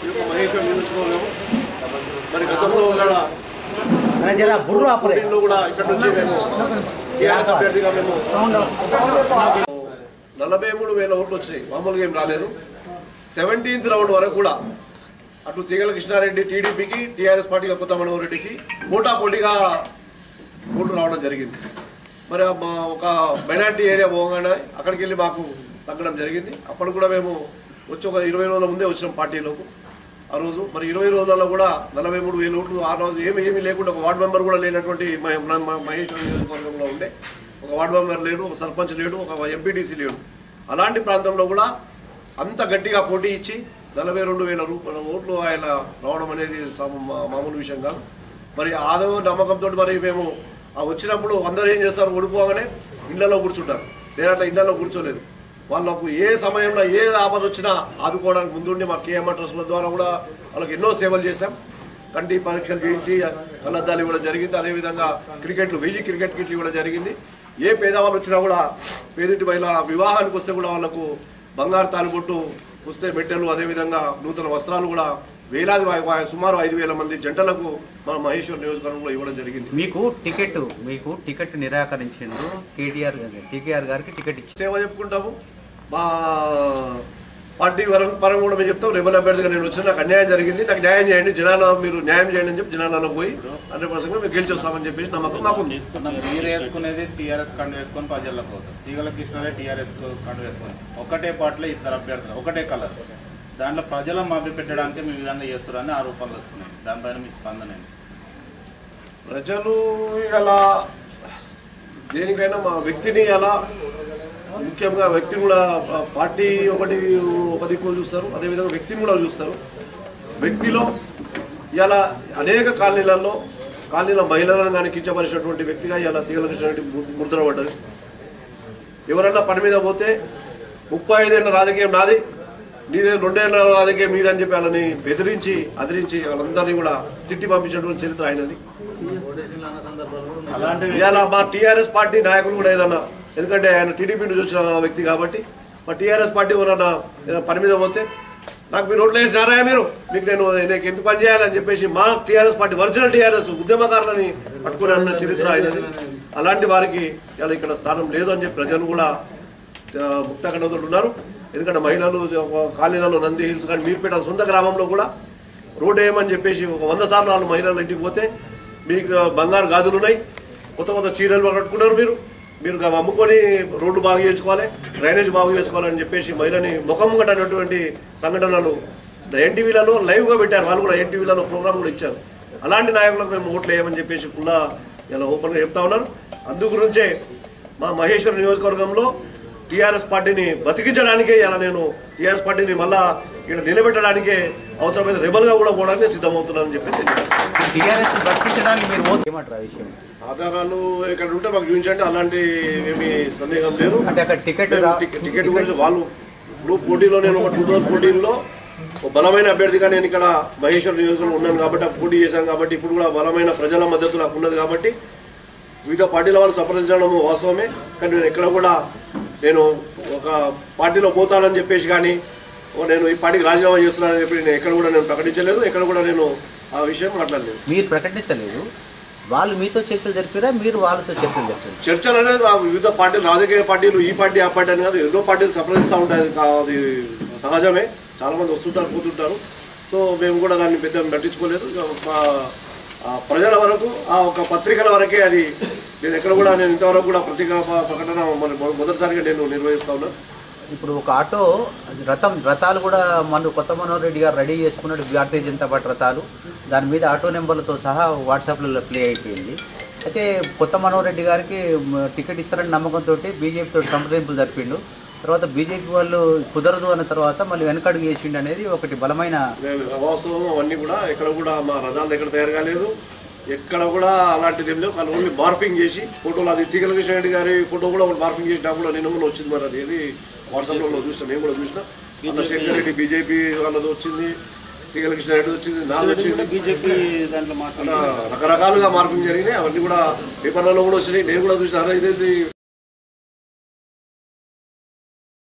యొక్క మహేశ్వరం నియోజకవర్గం మరి గతంలో కూడా అరే జరా బుర్రు ఆపరే పోటీల్లో కూడా ఇక్కడ నుంచి మేము టీఆర్ఎస్ అభ్యర్థిగా మేము నలభై మూడు వేల ఓట్లు వచ్చినాయి మామూలుగా ఏం రాలేదు సెవెంటీన్త్ రౌండ్ వరకు కూడా అటు తీగల కృష్ణారెడ్డి టీడీపీకి టీఆర్ఎస్ పార్టీగా కొత్త మనోహర్ రెడ్డికి పోటా పోటీగా ఓట్లు రావడం జరిగింది మరి ఆ మా ఒక మైనార్టీ ఏరియా పోగానే అక్కడికి వెళ్ళి మాకు తగ్గడం జరిగింది అప్పుడు కూడా మేము వచ్చి ఒక ఇరవై రోజుల ముందే వచ్చినాం పార్టీలోకి ఆ రోజు మరి ఇరవై రోజులలో కూడా నలభై మూడు వేల ఓట్లు ఆ రోజు ఏమి ఏమీ లేకుండా ఒక వార్డు మెంబర్ కూడా లేనటువంటి మ- మ- మ- మహేశ్వరం నియోజకవర్గంలో ఉండే ఒక వార్డు మెంబర్ లేడు ఒక సర్పంచ్ లేడు ఒక ఎంపీటీసీ లేడు అలాంటి ప్రాంతంలో కూడా అంత గట్టిగా పోటీ ఇచ్చి నలభై రెండు వేల రూపాయల ఓట్లు ఆయన రావడం అనేది సమ- మా- మామూలు విషయం కాదు మరి ఆదో నమ్మకంతో మరి మేము ఆ వచ్చినప్పుడు అందరూ ఏం చేస్తారు ఓడిపోగానే ఇళ్లలో కూర్చుంటారు నేను అట్లా ఇళ్లలో కూర్చోలేదు వాళ్ళకు ఏ సమయంలో ఏ ఆపద వచ్చినా ఆదుకోవడానికి ముందుండి మా కేఎంఆర్ ట్రస్ట్ల ద్వారా కూడా వాళ్ళకి ఎన్నో సేవలు చేశాం కంటి పరీక్షలు చేయించి కళ్ళద్దాలు ఇవ్వడం జరిగింది అదేవిధంగా క్రికెట్లు వెయ్యి క్రికెట్ కిట్లు ఇవ్వడం జరిగింది ఏ పేదవాళ్ళు వచ్చినా కూడా పేదింటి మహిళ వివాహానికి వస్తే కూడా వాళ్ళకు బంగారు తాలిబొట్టు పుస్తే మెట్టెలు అదేవిధంగా నూతన వస్త్రాలు కూడా వేలాది వా- వా- సుమారు ఐదు వేల మంది జంటలకు మన మహేశ్వర్ నియోజకవర్గంలో ఇవ్వడం జరిగింది మీకు టికెట్ మీకు టికెట్ నిరాకరించిండ్రు కేటీఆర్ టీకేఆర్ గారికి టికెట్ ఇచ్చి సేవ చెప్పుకుంటాము మా పార్టీ వరం పరంగా కూడా మేము చెప్తాం రెబల్ అభ్యర్థిగా నేను వచ్చిన నాకు అన్యాయం జరిగింది నాకు న్యాయం చేయండి జనాల మీరు న్యాయం చేయండి అని చెప్పి జనాలలో పోయి హండ్రెడ్ పర్సెంట్ మేము గెలిచి వస్తామని చెప్పేసి నమ్మకం మాకుంది మనం మీరు వేసుకునేది టీఆర్ఎస్ కండు వేసుకొని ప్రజల కోసం తీగల కృష్ణలే టీఆర్ఎస్ కండు వేసుకొని ఒకటే పార్టీలో ఇద్దరు అభ్యర్థులు ఒకటే కలర్ దాంట్లో ప్రజల మభ్య పెట్టడానికి మీ విధంగా చేస్తున్నారని ఆరోపణలు వస్తున్నాయి దానిపైన మీ స్పందన ఏంటి? ప్రజలు ఇలా దేనికైనా మా వ్యక్తిని అలా ముఖ్యంగా వ్యక్తిని కూడా పా- పార్టీ ఒకటి ఒక దిక్కు చూస్తారు అదేవిధంగా వ్యక్తిని కూడా చూస్తారు వ్యక్తిలో ఇలా అనేక కాలనీలలో కాలనీల మహిళలను కానీ కించపరిచినటువంటి వ్యక్తిగా ఇలా తీగల కృష్ణారెడ్డి ము- ముద్ర పడ్డది ఎవరన్నా పని మీద పోతే ముప్పై ఐదేళ్ల రాజకీయం నాది నీదే రెండేళ్ల రాజకీయం నీదని చెప్పి వాళ్ళని బెదిరించి అదిరించి వాళ్ళందరినీ కూడా తిట్టి పంపించినటువంటి చరిత్ర ఆయనది అలాంటివి ఇవాళ మా టీఆర్ఎస్ పార్టీ నాయకులు కూడా ఏదన్నా ఎందుకంటే ఆయన టీడీపీ నుంచి వచ్చిన వ్యక్తి కాబట్టి మా టీఆర్ఎస్ పార్టీ ఎవరన్నా ఏదైనా పని మీద పోతే నాకు మీరు ఓట్లు వేసినారా మీరు మీకు నేను నేను ఎందుకు పని చేయాలని చెప్పేసి మా టీఆర్ఎస్ పార్టీ ఒరిజినల్ టీఆర్ఎస్ ఉద్యమకారులని పట్టుకుని అన్న చరిత్ర ఆయనది అలాంటి వారికి ఇలా ఇక్కడ స్థానం లేదు అని చెప్పి ప్రజలు కూడా ఆ, ముక్తకండంతో ఉన్నారు ఎందుకంటే మహిళలు ఒక కాలనీలలో నంది హిల్స్ కానీ మీర్పేట సొంత గ్రామంలో కూడా రోడ్ వేయమని చెప్పేసి ఒక వంద సార్లు వాళ్ళు మహిళలు ఇంటికి పోతే మీకు బంగారు గాజులు ఉన్నాయి కొత్త కొత్త చీరలు కట్టుకున్నారు మీరు మీరు గా- అమ్ముకొని రోడ్డు బాగు చేసుకోవాలి డ్రైనేజ్ బాగు చేసుకోవాలని చెప్పేసి మహిళని ముఖం కట్టనటువంటి సంఘటనలు ఎన్టీవీలలో లైవ్గా పెట్టారు వాళ్ళు కూడా ఎన్టీవీలలో ప్రోగ్రామ్ కూడా ఇచ్చారు అలాంటి నాయకులకు మేము ఓట్లు వేయమని చెప్పేసి కూడా ఇలా ఓపెన్గా చెప్తా ఉన్నారు అందు గురించే మా మహేశ్వర నియోజకవర్గంలో టీఆర్ఎస్ పార్టీని బతికించడానికే ఇలా నేను టీఆర్ఎస్ పార్టీని మళ్ళా ఇక్కడ నిలబెట్టడానికే అవసరమైన రెబల్గా కూడా పోవడానికి సిద్ధమవుతున్నానని చెప్పి తెలియజేస్తాను టీఆర్ఎస్ బతికించడానికి మీరు ఓటు ఏమంటారు ఆ విషయం ఆధారాలు ఇక్కడ ఉంటే మాకు చూపించండి అలాంటి ఏమీ సందేహం లేదు అంటే అక్కడ టికెట్ మేము రా- టికెట్ టికెట్ గురించి వాళ్ళు ఇప్పుడు పోటీలో నేను ఒక టూ థౌసండ్ ఫోర్టీన్లో ఒక బలమైన అభ్యర్థిగా నేను ఇక్కడ మహేశ్వర నియోజకవర్గంలో ఉన్నాను కాబట్టి అప్పుడు పోటీ చేశాను కాబట్టి ఇప్పుడు కూడా బలమైన ప్రజల మద్దతు నాకు ఉన్నది కాబట్టి వివిధ పార్టీల వాళ్ళు సంప్రదించడం వాస్తవమే కానీ నేను ఎక్కడ కూడా నేను ఒక పార్టీలో పోతానని చెప్పేసి కానీ ఓ నేను ఈ పార్టీకి రాజీనామా చేస్తున్నానని చెప్పి నేను ఎక్కడ కూడా నేను ప్రకటించలేదు ఎక్కడ కూడా నేను ఆ విషయం మాట్లాడలేదు మీరు ప్రకటించలేదు వాళ్ళు మీతో చర్చలు జరిపారా మీరు వాళ్ళతో చర్చలు జరిపారు చర్చలు అనేది ఆ వివిధ పార్టీలు రాజకీయ పార్టీలు ఈ పార్టీ ఆ పార్టీ అని కాదు ఎన్నో పార్టీలు సంప్రదిస్తూ ఉంటాయి అది కా- అది సహజమే చాలా మంది వస్తుంటారు పోతుంటారు సో మేము కూడా దాన్ని పెద్ద పట్టించుకోలేదు ఇక మా ఆ ప్రజల వరకు ఆ ఒక పత్రికల వరకే అది నేను ఎక్కడ కూడా నేను ఇంతవరకు కూడా పత్రికా ప- ప్రకటన మన మొ- మొదటిసారిగా నేను నిర్వహిస్తా ఉన్నాను ఇప్పుడు ఒక ఆటో రథం రథాలు కూడా మన కొత్త మనోహర్ రెడ్డి గారు రెడీ చేసుకున్నాడు భారతీయ జనతా పార్టీ రథాలు దాని మీద ఆటో నెంబర్లతో సహా వాట్సాప్లలో ప్లే అయిపోయింది అయితే కొత్త మనోహర్ రెడ్డి గారికి మ, టికెట్ ఇస్తారని నమ్మకంతో బీజేపీతో సంప్రదింపులు జరిపిండు తర్వాత బీజేపీ వాళ్ళు కుదరదు అన్న తర్వాత మళ్ళీ వెనకడుగు వేసిండు అనేది ఒకటి బలమైన మేము వాస్తవం అవన్నీ కూడా ఎక్కడ కూడా మా రథాలు ఎక్కడ తయారు కాలేదు ఎక్కడ కూడా అలాంటిది ఏం లేవు కానీ ఓన్లీ మార్ఫింగ్ చేసి ఫోటోలు అది తీగల కృష్ణ రెడ్డి గారి ఫోటో కూడా ఒకటి మార్ఫింగ్ చేసినా కూడా నిన్న మొన్న వచ్చింది మరి అది ఏది వాట్సాప్లో చూసిన నేను కూడా చూసిన చంద్రశేఖర్ రెడ్డి బీజేపీ వాళ్ళది వచ్చింది తీగల కృష్ణ రెడ్డి వచ్చింది నాది వచ్చింది బీజేపీ దాంట్లో మాట్లాడారు అలా రకరకాలుగా మార్పింగ్ జరిగినాయి అవన్నీ కూడా పేపర్లలో కూడా వచ్చినాయి నేను కూడా చూసిన అరే ఇదేంటి